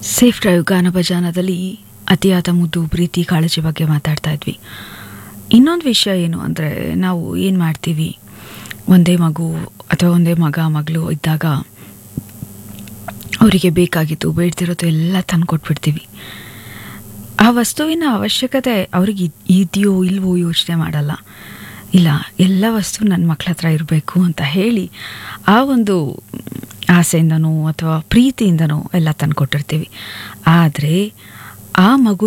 safe drive ಗಾನ ಭಜಾನದಲ್ಲಿ ಅತಿಯಾದ ಮುದ್ದು ಪ್ರೀತಿ ಕಾಳಜಿ ಬಗ್ಗೆ ಮಾತಾಡ್ತಾ ಇದ್ವಿ ಇನ್ನೊಂದು ವಿಷಯ ಏನು ಅಂದರೆ ನಾವು ಏನು ಮಾಡ್ತೀವಿ ಒಂದೇ ಮಗು ಅಥವಾ ಒಂದೇ ಮಗ ಮಗಳು ಇದ್ದಾಗ ಅವರಿಗೆ ಬೇಕಾಗಿತ್ತು ಬೇಡ್ತಿರೋದು ಎಲ್ಲ ತಂದು ಕೊಟ್ಬಿಡ್ತೀವಿ ಆ ವಸ್ತುವಿನ ಅವಶ್ಯಕತೆ ಅವ್ರಿಗೆ ಇದ್- ಇದೆಯೋ ಇಲ್ವೋ ಯೋಚನೆ ಮಾಡಲ್ಲ ಇಲ್ಲ ಎಲ್ಲ ವಸ್ತು ನನ್ನ ಮಕ್ಳ ಹತ್ರ ಇರಬೇಕು ಅಂತ ಹೇಳಿ ಆ ಒಂದು ಆಸೆಯಿಂದನೋ ಅಥವಾ ಪ್ರೀತಿಯಿಂದನೋ ಎಲ್ಲ ತಂದು ಕೊಟ್ಟಿರ್ತೀವಿ ಆದರೆ ಆ ಮಗು